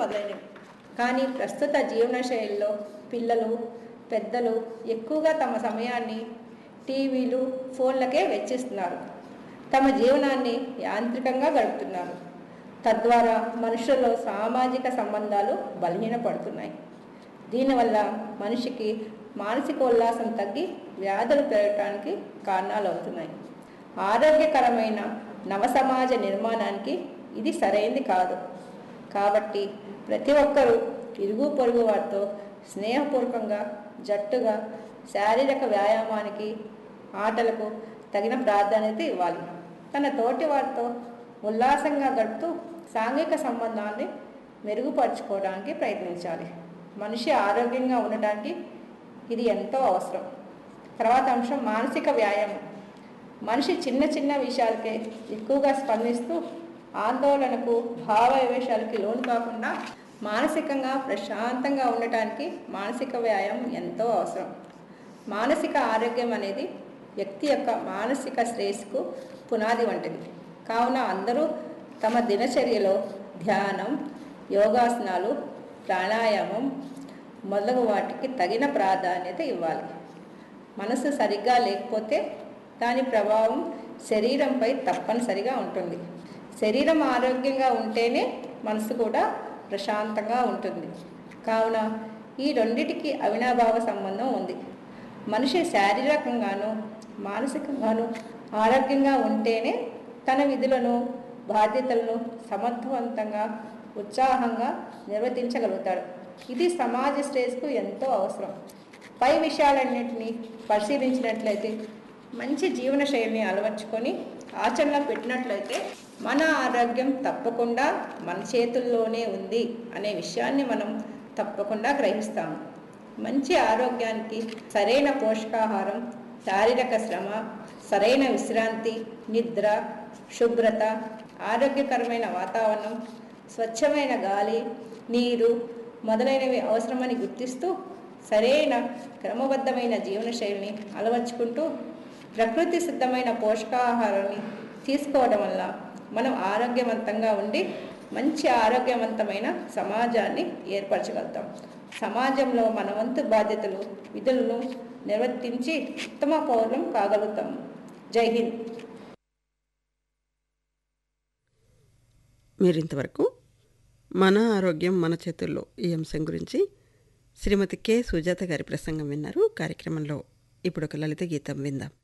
మొదలైనవి కానీ ప్రస్తుత జీవనశైలిలో పిల్లలు పెద్దలు ఎక్కువగా తమ సమయాన్ని టీవీలు ఫోన్లకే వెచ్చిస్తున్నారు తమ జీవనాన్ని యాంత్రికంగా గడుపుతున్నారు తద్వారా మనుషుల్లో సామాజిక సంబంధాలు బలహీనపడుతున్నాయి దీనివల్ల మనిషికి మానసిక ఉల్లాసం తగ్గి వ్యాధులు పెరగటానికి కారణాలు అవుతున్నాయి ఆరోగ్యకరమైన నవ సమాజ నిర్మాణానికి ఇది సరైనది కాదు కాబట్టి ప్రతి ఒక్కరూ ఇరుగు పొరుగు వారితో స్నేహపూర్వకంగా జట్టుగా శారీరక వ్యాయామానికి ఆటలకు తగిన ప్రాధాన్యత ఇవ్వాలి తన తోటి వారితో ఉల్లాసంగా గడుపుతూ సాంఘిక సంబంధాన్ని మెరుగుపరుచుకోవడానికి ప్రయత్నించాలి మనిషి ఆరోగ్యంగా ఉండటానికి ఇది ఎంతో అవసరం తర్వాత అంశం మానసిక వ్యాయామం మనిషి చిన్న చిన్న విషయాలకే ఎక్కువగా స్పందిస్తూ ఆందోళనకు భావ వివేశాలకి లోను కాకుండా మానసికంగా ప్రశాంతంగా ఉండటానికి మానసిక వ్యాయామం ఎంతో అవసరం మానసిక ఆరోగ్యం అనేది వ్యక్తి యొక్క మానసిక శ్రేయస్సుకు పునాది వంటిది కావున అందరూ తమ దినచర్యలో ధ్యానం యోగాసనాలు ప్రాణాయామం మొదలగు వాటికి తగిన ప్రాధాన్యత ఇవ్వాలి మనసు సరిగ్గా లేకపోతే దాని ప్రభావం శరీరంపై తప్పనిసరిగా ఉంటుంది శరీరం ఆరోగ్యంగా ఉంటేనే మనసు కూడా ప్రశాంతంగా ఉంటుంది కావున ఈ రెండిటికి అవినాభావ సంబంధం ఉంది మనిషి శారీరకంగాను మానసికంగాను ఆరోగ్యంగా ఉంటేనే తన విధులను బాధ్యతలను సమర్థవంతంగా ఉత్సాహంగా నిర్వర్తించగలుగుతాడు ఇది సమాజ శ్రేయస్కు ఎంతో అవసరం పై విషయాలన్నింటినీ పరిశీలించినట్లయితే మంచి జీవన శైలిని అలవర్చుకొని ఆచరణలో పెట్టినట్లయితే మన ఆరోగ్యం తప్పకుండా మన చేతుల్లోనే ఉంది అనే విషయాన్ని మనం తప్పకుండా గ్రహిస్తాము మంచి ఆరోగ్యానికి సరైన పోషకాహారం శారీరక శ్రమ సరైన విశ్రాంతి నిద్ర శుభ్రత ఆరోగ్యకరమైన వాతావరణం స్వచ్ఛమైన గాలి నీరు మొదలైనవి అవసరమని గుర్తిస్తూ సరైన క్రమబద్ధమైన జీవనశైలిని అలవర్చుకుంటూ ప్రకృతి సిద్ధమైన పోషకాహారాన్ని తీసుకోవడం వల్ల మనం ఆరోగ్యవంతంగా ఉండి మంచి ఆరోగ్యవంతమైన సమాజాన్ని ఏర్పరచగలుగుతాం సమాజంలో మన వంతు బాధ్యతలు విధులను నిర్వర్తించి ఉత్తమ పౌరులం కాగలుగుతాము జై హింద్ మీరు ఇంతవరకు మన ఆరోగ్యం మన చేతుల్లో ఈ అంశం గురించి శ్రీమతి కె సుజాత గారి ప్రసంగం విన్నారు కార్యక్రమంలో ఇప్పుడు ఒక లలిత గీతం విందాం